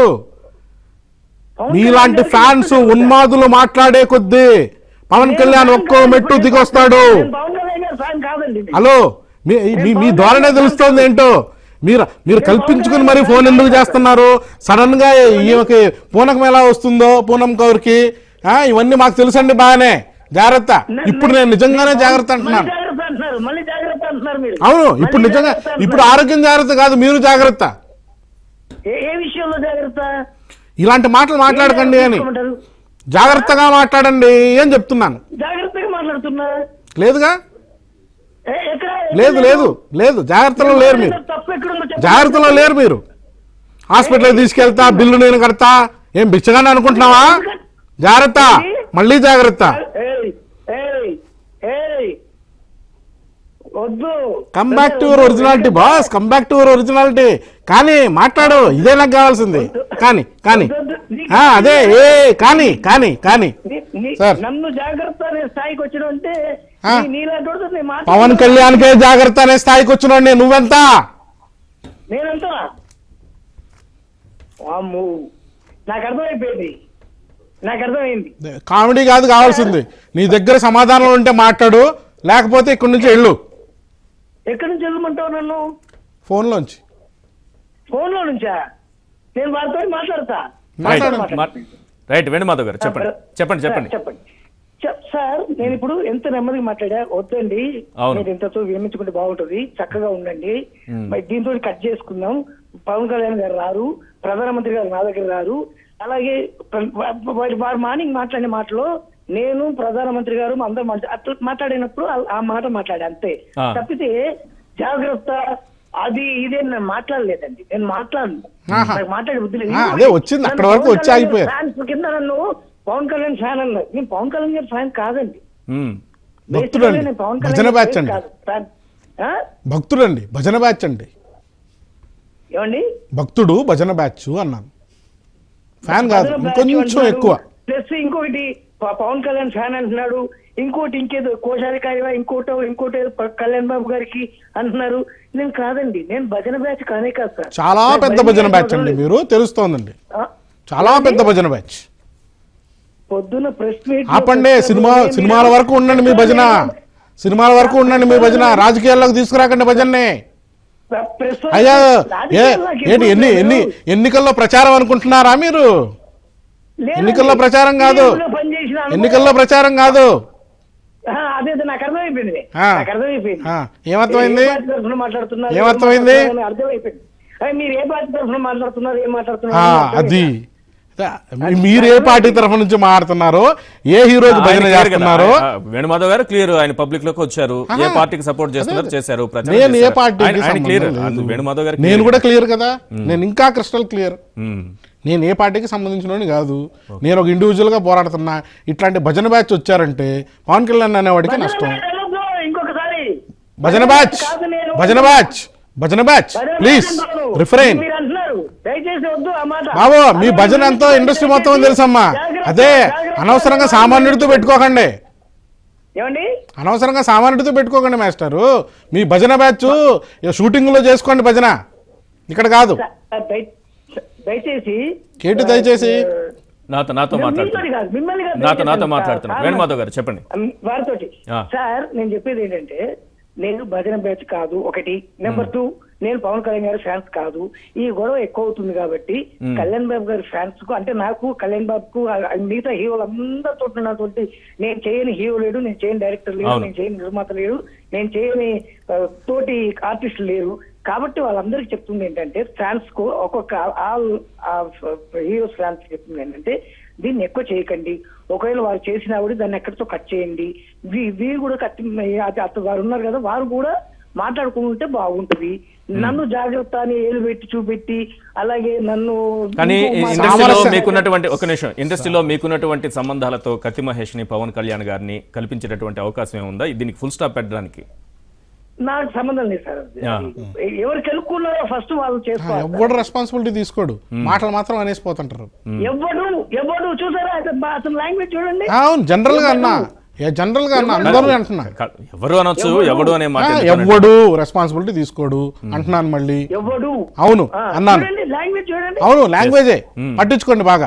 పవన్ మీలాంటి కళ్యాణ్ ఫ్యాన్స్ గారికి ఉన్మాదులు మాట్లాడే కొద్దీ పవన్ కళ్యాణ్ ఒక్కో మెట్టు దిగొస్తాడు నేను పవన్ కళ్యాణ్ గారి ఫ్యాన్ కాదండి హలో మీ మీ- మీ ధోరణే తెలుస్తోంది ఏంటో మీరు మీరు కల్పించుకుని మరి ఫోన్ ఎందుకు చేస్తున్నారు సడన్ గా ఈమెకి పూనకం ఎలా వస్తుందో పూనం కౌర్కి ఆ, ఇవన్నీ మాకు తెలుసండి బాగానే జాగ్రత్త ఇప్పుడు నేను నిజంగానే జాగ్రత్త మళ్ళీ అంటున్నాను జాగ్రత్త అంటున్నారు మళ్ళీ జాగ్రత్త అంటున్నారు మీరు అవును ఇప్పుడు మళ్ళీ నిజంగా జాగ్రత్త అంటున్నారు. ఇప్పుడు ఆరోగ్యం జాగ్రత్త కాదు మీరు జాగ్రత్త ఏ- ఏ విషయంలో జాగ్రత్త ఇలాంటి మాటలు మాట్లాడకండి అని తీసుకోమంటారు? జాగ్రత్తగా మాట్లాడండి అని చెప్తున్నాను జాగ్రత్తగా మాట్లాడుతున్నా లేదుగా ఏ- ఎక్కడ లేదు లేదు లేదు జాగ్రత్తలో లేరు మీరు తప్పు ఎక్కడుందో చెప్పండి. జాగ్రత్తలో లేరు మీరు హాస్పిటల్ తీసుకెళ్తా బిల్లు నేను కడతా ఏం బిచ్చగానే అనుకుంటున్నావా జాగ్రత్త మళ్ళీ జాగ్రత్త ఏయ్, ఏయ్, ఏయ్. వద్దు come back to your originality boss come back to your originality కానీ మాట్లాడు ఇదే నాకు కావాల్సింది కానీ కానీ ఆ, అదే ఏ కానీ కానీ కానీ నీ- నీ- సార్. నన్ను జాగ్రత్త అనే స్థాయికి వచ్చిన అంటే ఆ. నీలాంటి వాడితో నేను పవన్ మాట్లాడను. కళ్యాణ్కే జాగ్రత్త అనే స్థాయికి వచ్చినండి నువ్వెంత నేనంతా వామ్మో. నాకు అర్థమైపోయింది నాకు అర్థమైంది కామెడీ కాదు కావాల్సింది నీ దగ్గర సమాధానం ఉంటే మాట్లాడు లేకపోతే ఇక్కడి నుంచి వెళ్ళు ఎక్కడి నుంచి వెళ్ళమంటావు నన్ను ఫోన్లోంచి ఫోన్ లో నుంచా నేను వారితో మాట్లాడతా రైట్ మాట్లాడండి. రైట్ వేణుమాధవ్ గారు చెప్పండి చెప్పండి చెప్పండి సార్, చెప్పండి చెప్- సార్ నేను ఇప్పుడు ఎంత నెమ్మదిగా మాట్లాడా వద్దండి అవును. మీరు ఇంతతో విరమించుకుంటే బాగుంటుంది చక్కగా ఉండండి మరి దీంతో కట్ చేసుకుందాం పవన్ కళ్యాణ్ గారు రారు ప్రధానమంత్రి గారు నా దగ్గర రారు అలాగే ప్ర- వారి వారు మార్నింగ్ మాట్లాడిన మాటలో నేను ప్రధానమంత్రి గారు అందరూ మాట్లా- అట్లా మాట్లాడినప్పుడు ఆ- ఆ మాట మాట్లాడే అంతే ఆ. తప్పితే జాగ్రత్త అది ఇదే నేను మాట్లాడలేదండి నేను మాట్లాడను ఆహా. నాకు మాట్లాడే బుద్ధి లేదు ఆ, అదే వచ్చింది. అక్కడ వరకు పవన్ వచ్చి కళ్యాణ్ ఆగిపోయారు. ఫ్యాన్స్ కింద నన్ను పవన్ కళ్యాణ్ ఫ్యాన్ అన్నారు నేను పవన్ కళ్యాణ్ గారి ఫ్యాన్ కాదండి మ్మ్. భక్తుడు అండి. Basically నేను పవన్ భజన కళ్యాణ్ బ్యాచ్ గారి అండి. కాదు, fan. ఆ? భక్తుడండి భజన బ్యాచ్ అండి ఏమండి భక్తుడు భజన బ్యాచ్ అన్నాను ఫ్యాన్ కాదు భజన బ్యాచ్ ఇంకొంచెం అంటున్నాడు. ఎక్కువ ప్లస్ ఇంకొకటి ప- పవన్ కళ్యాణ్ ఫ్యాన్ అంటున్నాడు ఇంకోటి ఇంకేదో కోశాధికారివా ఇంకోటో ఇంకోటి ఏదో ప- కళ్యాణ్ బాబు గారికి అంటున్నారు నేను కాదండి నేను భజన బ్యాచ్ కానే కాదు సార్ చాలా నేను పెద్ద భజన బ్యాచ్ అండి మీరు తెలుస్తోందండి ఆ? చాలా పెద్ద భజన బ్యాచ్ పొద్దున ప్రెస్ మీట్ ఆపండి సినిమా సినిమాల వరకు ఉండండి మీ భజన సినిమాల వరకు ఉండండి మీ భజన రాజకీయాల్లోకి తీసుకురాకండి భజన్ని ప్రెస్ అయ్యా ఏ ఏంటి ఎన్ని ఎన్ని ఎన్నికల్లో ప్రచారం అనుకుంటున్నారా మీరు ఎన్నికల్లో ప్రచారం కాదు ఎన్నికల్లో ప్రచారం కాదు అదే అదే నాకు అర్థమైపోయింది ఆ. నాకు అర్థమైపోయింది ఆ, ఏమర్థమైంది ఏ పార్టీ తరఫున మాట్లాడుతున్నారు ఏమర్థమైంది? ఏం మాట్లాడుతున్నారు అని అర్థమైపోయింది అరే మీరు ఏ పార్టీ తరఫున మాట్లాడుతున్నారు ఏం మాట్లాడుతున్నారు ఆ, అని అది అర్థమైంది. మీరు ఏ పార్టీ తరఫు నుంచి మాట్లాడుతున్నారో ఏ హీరోకి ఆయన భజన clear కదా. చేస్తున్నారో ఆ, వేణుమాధవ్ గారు క్లియర్ ఆయన పబ్లిక్ లోకి వచ్చారు ఏ పార్టీకి సపోర్ట్ చేస్తున్నారు చేశారు ప్రచారం నేను ఏ చేశారు. పార్టీకి ఆయన- ఆయన సంబంధం క్లియర్ లేదు. వేణుమాధవ్ గారు నేను కూడా క్లియర్ కదా నేను ఇంకా క్రిస్టల్ క్లియర్ మ్మ్. నేను ఏ పార్టీకి సంబంధించిన కాదు నేను ఒక ఇండివిజువల్ గా పోరాడుతున్నా ఇట్లాంటి భజన బ్యాచ్ వచ్చారంటే పవన్ కళ్యాణ్ అనేవాడికి భజన నష్టం బ్యాచ్ అనొద్దు, ఇంకొకసారి భజన బ్యాచ్ కాదు నేను. భజన బ్యాచ్ భజన బ్యాచ్ భజన ప్లీజ్ బ్యాచ్ అంటారు. రిఫరైన్ మీరు అంటున్నారు దయచేసి వద్దు ఆ మాట బాబు మీ భజన ఎంతో ఇండస్ట్రీ మొత్తం తెలుసమ్మా జాగ్రత్త, అదే జాగ్రత్త. అనవసరంగా సామాన్యుడితో పెట్టుకోకండి ఏమండి అనవసరంగా సామాన్యుడితో పెట్టుకోకండి మాస్టారు మీ భజన బ్యాచ్ షూటింగ్ లో చేసుకోండి భజన ఇక్కడ కాదు దయ- దయచేసి కేటు దయచేసి నాతో నాతో మీతోటి మాట్లాడుతున్నారు కాదు, మిమ్మల్ని కాదు, నాతో నాతో సార్, మాట్లాడుతున్నారు సార్, వేణుమాధవ్ గారు చెప్పండి వారితోటి ఆ. సార్ నేను చెప్పేది ఏంటంటే నేను భజన బ్యాచ్ కాదు ఒకటి నెంబర్ టూ నేను పవన్ కళ్యాణ్ గారి ఫ్యాన్స్ కాదు ఈ గొడవ ఎక్కువ అవుతుంది కాబట్టి కళ్యాణ్ బాబు గారి ఫ్యాన్స్ కు అంటే నాకు కళ్యాణ్ బాబుకు ఆ- ఆ మిగతా హీరోలు అందరితో నాతోటి నేను చేయని హీరో లేడు నేను చేయని డైరెక్టర్ లేడు అవును. నేను చేయని నిర్మాత లేడు నేను చేయని ఆ, తోటి ఆర్టిస్ట్ లేరు కాబట్టి వాళ్ళందరికీ చెప్తుంది ఏంటంటే ఫ్యాన్స్ కు ఒక్కొక్క ఆల్ హీరోస్ ఫ్యాన్స్ చెప్తుంది ఏంటంటే దీన్ని ఎక్కువ చేయకండి ఒకవేళ వారు చేసినా కూడా దాన్ని ఎక్కడితో కట్ చేయండి వీ- వీరు కూడా కట్ అది అత్త వారు ఉన్నారు కదా వారు కూడా మాట్లాడుకుంటే బాగుంటది నన్ను జాగ్రత్త అని ఏలు పెట్టి చూపెట్టి అలాగే నన్ను కానీ ఇంకో మాట- ఇండస్ట్రీలో సామరస్యం- మీకున్నటువంటి ఒక నిమిషం ఇండస్ట్రీలో మీకున్నటువంటి సంబంధాలతో కత్తి మహేష్ ని పవన్ కళ్యాణ్ గారిని కల్పించేటటువంటి అవకాశం ఏముందా దీనికి ఫుల్ స్టాప్ పెట్టడానికి నాకు సంబంధం లేదు సార్ అది. ఆ. ఎవరు కెలుక్కున్నారో ఫస్ట్ వాళ్ళు చేసుకోవాలి ఎవ్వడు రెస్పాన్సిబిలిటీ తీసుకోడు మాటలు మాత్రం అనేసిపోతుంటారు ఎవడు ఎవడు చూసారా అతను బా- అతని లాంగ్వేజ్ చూడండి అవును జనరల్ గా అన్నా ఏ జనరల్ గా అన్నా అందరూ అంటున్నా క- ఎవరు అనొచ్చు ఎవడు అనే మాట ఆ, ఎందుకనండి? ఎవ్వడు రెస్పాన్సిబిలిటీ తీసుకోడు అంటున్నాను మళ్ళీ ఎవడు అవును ఆ, అన్నాను చూడండి లాంగ్వేజ్ చూడండి అవును లాంగ్వేజే పట్టించుకోండి బాగా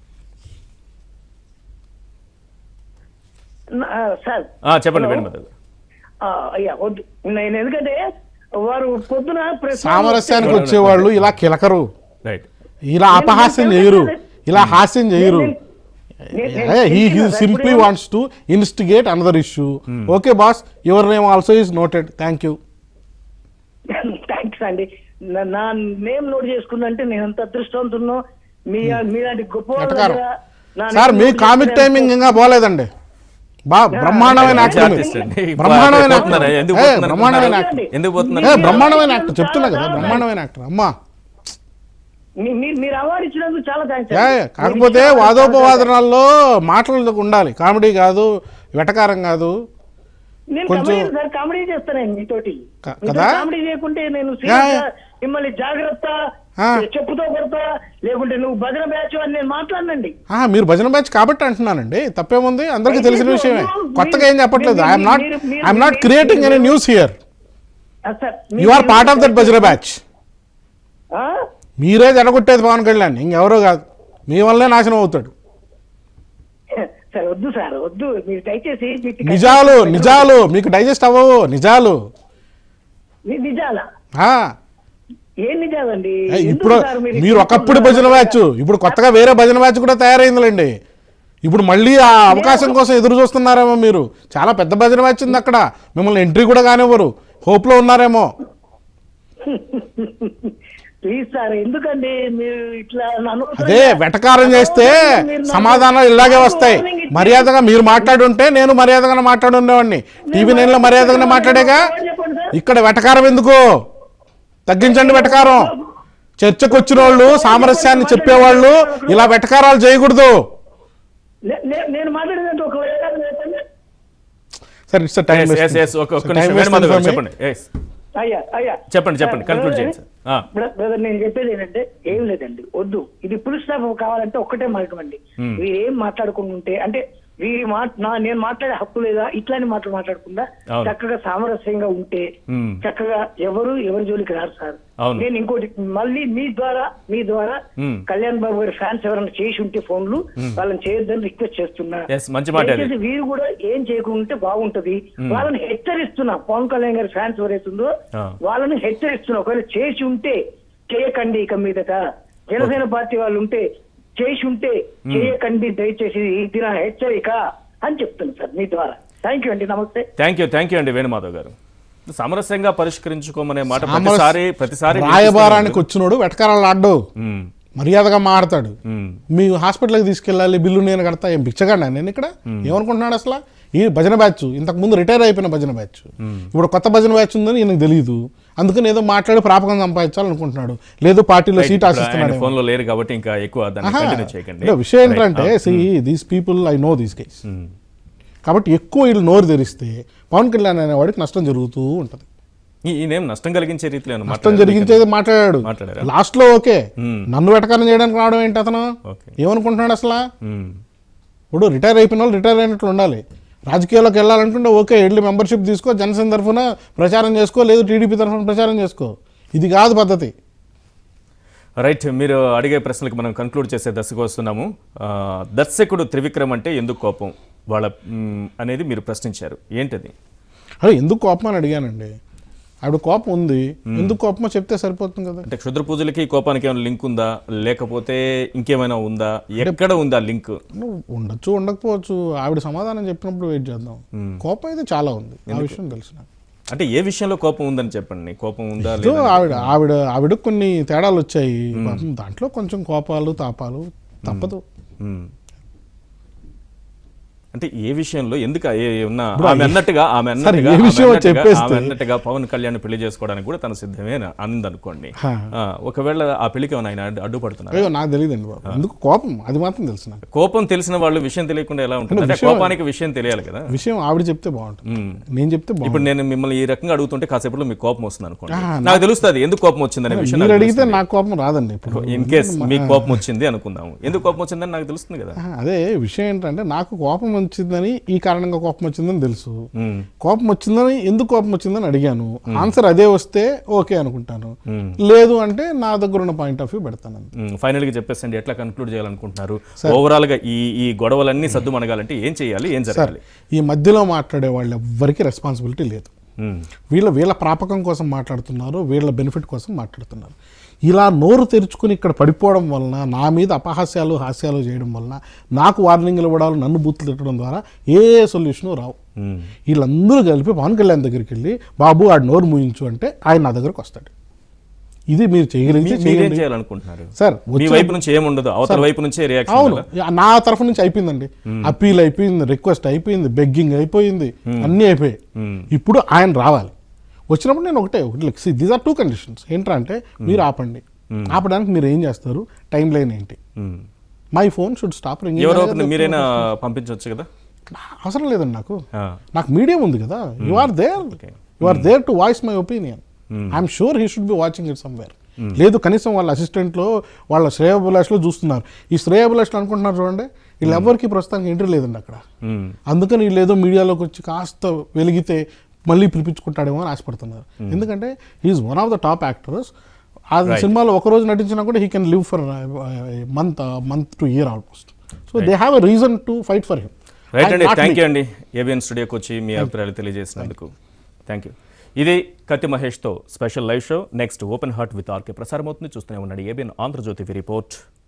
నా- ఆ, సార్ ఆ, చెప్పండి హలో. వేణుమాధవ్ గారు ఆ, అయ్యా వద్దు నేను ఎందుకంటే వారు పొద్దున ప్రెస్ సామరస్యానికి వచ్చేవాళ్ళు ఇలా కిలకరు రైట్ ఇలా అపహాస్యం చేయరు ఇలా హాస్యం చేయరు నేను- నేను- హీ నేను- simply wants to instigate another issue okay boss your name also is noted thank you thanks అండి నా- నా నేమ్ నోట్ చేసుకుందంటే నేను ఎంత అదృష్టవంతున్నో మీ మీలాంటి గొప్ప వాళ్ళ ఎటకారం. దగ్గర నా సార్ name మీ note కామిక్ చేసుకునే టైమింగ్ ఇంకా పోలేదండి బా బ్రహ్మాండమైన మంచి యాక్టర్ artist అండి. బ్రహ్మాండమైన పోతున్నారా? యాక్టర్ ఎందుకు ఏ, పోతున్నారు? బ్రహ్మాండమైన పోతున్నారు? యాక్టర్ ఎందుకు ఏ, పోతున్నారు బ్రహ్మాండమైన యాక్టర్ చెప్తున్నా కదా బ్రహ్మాండమైన యాక్టర్ అమ్మా మీ- మీ- మీరు అవార్డు ఇచ్చినందుకు చాలా థ్యాంక్స్ ఏ, కాకపోతే వాదోపవాదనాల్లో మాటలు ఉండాలి కామెడీ కాదు వెటకారం కాదు నేను కొంచెం- కామెడీ సార్ కామెడీ చేస్తానండి మీతోటి క- మీతో కదా? కామెడీ చేయకుంటే నేను యా, serious యా. గా మిమ్మల్ని జాగ్రత్త ఆ. చెప్పుతో కొడతా లేకుంటే నువ్వు భజన బ్యాచ్ అని నేను మాట్లాడనండి ఆ, మీరు భజన బ్యాచ్ కాబట్టి అంటున్నానండి తప్పేముంది అందరికీ తెలిసిన మీరు- విషయమే మీరు- కొత్తగా ఏం చెప్పట్లేదు మీరు- ఐఎమ్ నాట్ మీరు- మీరు- ఐఎమ్ నాట్ మీరు- క్రియేటింగ్ ఎనీ న్యూస్ హియర్ ఆ, sir you are part of that bhajana batch ఆ? మీరే జడగొట్టేది పవన్ కళ్యాణ్ ఇంకెవరో కాదు మీ వల్లే నాశనం అవుతాడు సార్ వద్దు సార్ వద్దు మీరు దయచేసి వీటి- నిజాలు నిజాలు మీకు డైజెస్ట్ అవ్వవు నిజాలు ని- నిజాలా ఆ, ఏం నిజాలండి ఏ, ఎందుకు ఇప్పుడు సార్ మీరు ఒకప్పుడు భజన బ్యాచ్ ఇప్పుడు కొత్తగా వేరే భజన బ్యాచ్ కూడా తయారైందిలేండి ఇప్పుడు మళ్ళీ ఆ అవకాశం కోసం ఎదురు చూస్తున్నారేమో మీరు చాలా పెద్ద భజన బ్యాచ్ ఉంది అక్కడ మిమ్మల్ని ఎంట్రీ కూడా కానివ్వరు హోప్ లో ఉన్నారేమో ప్లీజ్ సార్ ఎందుకండి మీరు ఇట్లా నన్ను అదే వెటకారం చేస్తే మీరు నాకు- సమాధానాలు ఇలాగే నాకు వస్తాయి warning ఇచ్చి- మర్యాదగా మీరు మాట్లాడుంటే నేను మర్యాదగా మాట్లాడి ఉండేవాడిని టీవీ నైన్ లో మర్యాదగానే మాట్లాడేగా చెప్పండి సార్ ఇక్కడ వెటకారం ఎందుకు తగ్గించండి వెటకారం చర్చకు వచ్చిన వాళ్ళు సామరస్యాన్ని చెప్పేవాళ్ళు ఇలా వెటకారాలు చేయకూడదు నే- నే- నేను మాట్లాడినట్టు ఒక వేళ చెప్పండి. సరే it's time Yes, yes, yes. ఒక ఒక్క నిమిషం వేణుమాధవ్ గారు చెప్పండి Yes. అయ్యా అయ్యా చెప్పండి చెప్పండి కన్క్లూడ్ చేయండి సార్ ఆ, బ్రదర్ నేను చెప్పేది ఏంటంటే ఏం లేదండి వద్దు ఇది పులి స్టాప్ కావాలంటే ఒక్కటే మార్గం అండి Hmm. వీరేం మాట్లాడుకుంటూ ఉంటే అంటే వీరి మాట నా నేను మాట్లాడే హక్కు లేదా ఇట్లాంటి మాటలు మాట్లాడకుండా అవును. చక్కగా సామరస్యంగా ఉంటే Hmm. చక్కగా ఎవరు ఎవరి జోలికి రారు సార్ అవును. నేను ఇంకోటి మళ్ళీ మీ ద్వారా మీ ద్వారా Hmm. కళ్యాణ్ బాబు గారి ఫ్యాన్స్ ఎవరైనా చేసి ఉంటే ఫోన్లు వాళ్ళని చేయొద్దని రిక్వెస్ట్ చేస్తున్నా Yes, మంచి మాట అది. దయచేసి వీరు కూడా ఏం చేయకుంటే బాగుంటది వాళ్ళని హెచ్చరిస్తున్నా పవన్ కళ్యాణ్ గారి ఫ్యాన్స్ ఎవరైతుందో ఆ. వాళ్ళని హెచ్చరిస్తున్నా ఒకవేళ చేసి ఉంటే చేయకండి ఇక మీదట జనసేన పార్టీ వాళ్ళు ఉంటే చేసి ఉంటే చేయకండి దయచేసి ఇది నా హెచ్చరిక అని చెప్తున్నా సార్ మీ ద్వారా థ్యాంక్ యూ అండి నమస్తే థ్యాంక్ యూ థ్యాంక్ యూ అండి వేణుమాధవ్ గారు సామరస్యంగా పరిష్కరించుకోమనే మాట సామరస్య- ప్రతిసారి ప్రతిసారి రాయబారానికి వచ్చినోడు వెటకారాలు ఆడ్డు ఉమ్, మర్యాదగా మాడతాడు ఉమ్, మీ హాస్పిటల్కి తీసుకెళ్ళాలి బిల్లు నేను కడతా ఏం బిచ్చగాడినా నేను ఇక్కడ ఏమనుకుంటున్నాడు అసలు ఈ భజన బ్యాచ్ ఇంతకు ముందు రిటైర్ అయిపోయిన భజన బ్యాచ్ ఇప్పుడు కొత్త భజన బ్యాచ్ ఉందని ఈయనకు తెలియదు అందుకని ఏదో మాట్లాడి ప్రాపకం సంపాదించాలనుకుంటున్నాడు లేదు పార్టీలో సీట్ ఇప్పుడు ఆయన ఆశిస్తున్నాడు ఫోన్ లో లేరు కాబట్టి ఇంకా ఎక్కువ దాన్ని కంటిన్యూ చేయకండి అంటే విషయం ఏంటంటే see these people I know these guys um, కాబట్టి ఎక్కువ వీళ్ళు నోరు తెరిస్తే పవన్ కళ్యాణ్ అనేవాడికి నష్టం జరుగుతూ ఉంటుంది ఈ- ఈయనేం నష్టం కలిగించే రీతిలో ఏమన్నా నష్టం మాట్లాడారా? జరిగించేది మాట్లాడాడు మాట్లాడారా? లాస్ట్ లో ఓకే Hmm. నన్ను వెటకారం చేయడానికి రావడం ఏంటి అతను ఓకే ఏమనుకుంటున్నాడు అసలు ఉమ్, ఇప్పుడు రిటైర్ అయిపోయిన వాళ్ళు రిటైర్ అయినట్లు ఉండాలి రాజకీయాల్లోకి వెళ్ళాలనుకుంటే ఓకే వెళ్ళి మెంబర్షిప్ తీసుకో జనసేన తరఫున ప్రచారం చేసుకో లేదు టీడీపీ తరఫున ప్రచారం చేసుకో ఇది కాదు పద్ధతి రైట్ మీరు అడిగే ప్రశ్నలకు మనం కంక్లూడ్ చేసే దశకు వస్తున్నాము ఆ, దర్శకుడు త్రివిక్రమ్ అంటే ఎందుకు కోపం వాళ్ళ మ్, అనేది మీరు ప్రశ్నించారు ఏంటది అదే ఎందుకు కోపం అని అడిగానండి ఆవిడ కోపం ఉంది ఎందుకు కోపమో చెప్తే సరిపోతుంది కదా అంటే క్షుద్ర పూజలకి కోపానికి ఏమైనా లింక్ ఉందా లేకపోతే ఇంకేమైనా ఉందా ఎక్కడ ఉందా లింక్ నువ్వు ఉండొచ్చు ఉండకపోవచ్చు ఆవిడ సమాధానం చెప్పినప్పుడు వెయిట్ చేద్దాం కోపం అయితే చాలా ఉంది ఆ విషయం తెలుసు నాకు అంటే ఏ విషయంలో కోపం ఉందని చెప్పండి కోపం ఉందా సో లేదా ఆవిడ ఆవిడ ఆవిడ కొన్ని తేడాలు వచ్చాయి పాపం దాంట్లో కొంచెం కోపాలు తాపాలు తప్పదు మ్. అంటే ఏ విషయంలో ఎందుకు ఏ- ఏ ఉన్న ఆమె అన్నట్టుగా ఆమె అన్నట్టుగా ఏ ఆమె విషయమో అన్నట్టుగా- చెప్పేస్తే. ఆమె అన్నట్టుగా పవన్ కళ్యాణ్ పెళ్లి చేసుకోవడానికి కూడా తన సిద్ధమే అందనుకోండి హా. ఆ, ఒకవేళ ఆ పెళ్లికి ఏమైనా ఆయన అడ్డు- అడ్డుపడుతున్నారు అయ్యో నాకు తెలియదండి బాబు ఎందుకు కోపం అది మాత్రం తెలుసు నాకు కోపం తెలిసిన వాళ్ళు విషయం తెలియకుండా ఎలా ఉంటుంది అంటే విషయం- కోపానికి విషయం తెలియాలి కదా విషయం ఆవిడ చెప్తే బాగుంటుంది మ్. నేను చెప్తే బాగుంటుంది ఇప్పుడు నేను మిమ్మల్ని ఈ రకంగా అడుగుతుంటే కాసేపట్లో మీకు కోపం వస్తుంది అనుకోండి నాకు తెలుస్తుంది ఎందుకు కోపం వచ్చిందనే విషయం మీరు అడిగితే నాకు కోపం రాదండి ఇప్పుడు ఇన్ కేస్ మీకు కోపం వచ్చింది అనుకుందాము ఎందుకు కోపం వచ్చిందని నాకు తెలుస్తుంది కదా ఆ, అదే విషయం ఏంటంటే నాకు కోపం వచ్చిందని ఈ కారణంగా కోపం వచ్చిందని తెలుసు మ్. కోపం వచ్చిందని ఎందుకు కోపం వచ్చిందని అడిగాను ఆన్సర్ అదే వస్తే ఓకే అనుకుంటాను మ్. లేదు అంటే నా దగ్గర ఉన్న పాయింట్ ఆఫ్ వ్యూ పెడతాను అంతే. ఫైనల్ గా చెప్పేసండి ఎట్లా కన్క్లూడ్ చేయాలనుకుంటున్నారు ఓవరాల్ గా ఈ ఈ గొడవలన్నీ సద్దు మనగాలంటే ఏం చేయాలి ఏం జరగాలి ఈ మధ్యలో మాట్లాడే వాళ్ళు ఎవ్వరికీ రెస్పాన్సిబిలిటీ లేదు మ్. వీళ్ళ వీళ్ళ ప్రాపకం కోసం మాట్లాడుతున్నారు వీళ్ళ బెనిఫిట్ కోసం మాట్లాడుతున్నారు ఇలా నోరు తెరుచుకుని ఇక్కడ పడిపోవడం వలన నా మీద అపహాస్యాలు హాస్యాలు చేయడం వలన నాకు వార్నింగ్లు ఇవ్వడాలు నన్ను బూతులు తిట్టడం ద్వారా ఏ సొల్యూషను రావు మ్. వీళ్ళందరూ కలిపి పవన్ కళ్యాణ్ దగ్గరికి వెళ్ళి బాబు ఆడు నోరు మూయించు అంటే ఆయన నా దగ్గరకు వస్తాడు ఇది మీరు చేయగలిగితే మీ- మీరేం చేయండి చేయాలనుకుంటున్నారు సార్ మీ వచ్చే- వైపు నుంచి ఏముండదు అవతల వైపు నుంచే రియాక్షన్ అవును నా తరఫు నుంచి అయిపోయిందండి అప్పీల్ అయిపోయింది రిక్వెస్ట్ అయిపోయింది బెగ్గింగ్ అయిపోయింది అన్నీ అయిపోయాయి ఇప్పుడు ఆయన రావాలి వచ్చినప్పుడు నేను ఒకటే ఒకటి దీస్ ఆర్ టూ కండిషన్స్ ఏంట్రా అంటే మీరు ఆపండి ఆపడానికి మీరు ఏం చేస్తారు టైం లైన్ ఏంటి my phone should stop ring ఎవరో ఒకరిని మీరైనా పంపించవచ్చు కదా అవసరం లేదండి నాకు ఆ. నాకు మీడియం ఉంది కదా you are there you are there to voice my opinion I'm sure he should be watching it somewhere లేదు కనీసం వాళ్ళ అసిస్టెంట్లో వాళ్ళ శ్రేయభిలాష్లో చూస్తున్నారు ఈ శ్రేయభిలాష్లో అనుకుంటున్నారు చూడండి వీళ్ళు ఎవరికి ప్రస్తుతానికి ఎంట్రీ లేదండి అక్కడ మ్. అందుకని వీళ్ళు ఏదో మీడియాలోకి వచ్చి కాస్త వెలిగితే మళ్ళీ పిలిపించుకుంటాడేమో అని ఆశపడుతున్నారు ఎందుకంటే he is one of the top actors ఆ సినిమాలో ఒక రోజు నటించినా కూడా he can live for month month to year almost so they have a reason to fight for him right అండి థ్యాంక్ యూ అండి ఏబిఎన్ స్టూడియోకి వచ్చి మీ అభిప్రాయాలు తెలియజేసినందుకు థ్యాంక్ యూ ఇది కత్తి మహేష్తో special live show next open heart with RK ప్రసారం అవుతుంది చూస్తూనే ఉండండి ఏబిఎన్ ఆంధ్రజ్యోతి రిపోర్ట్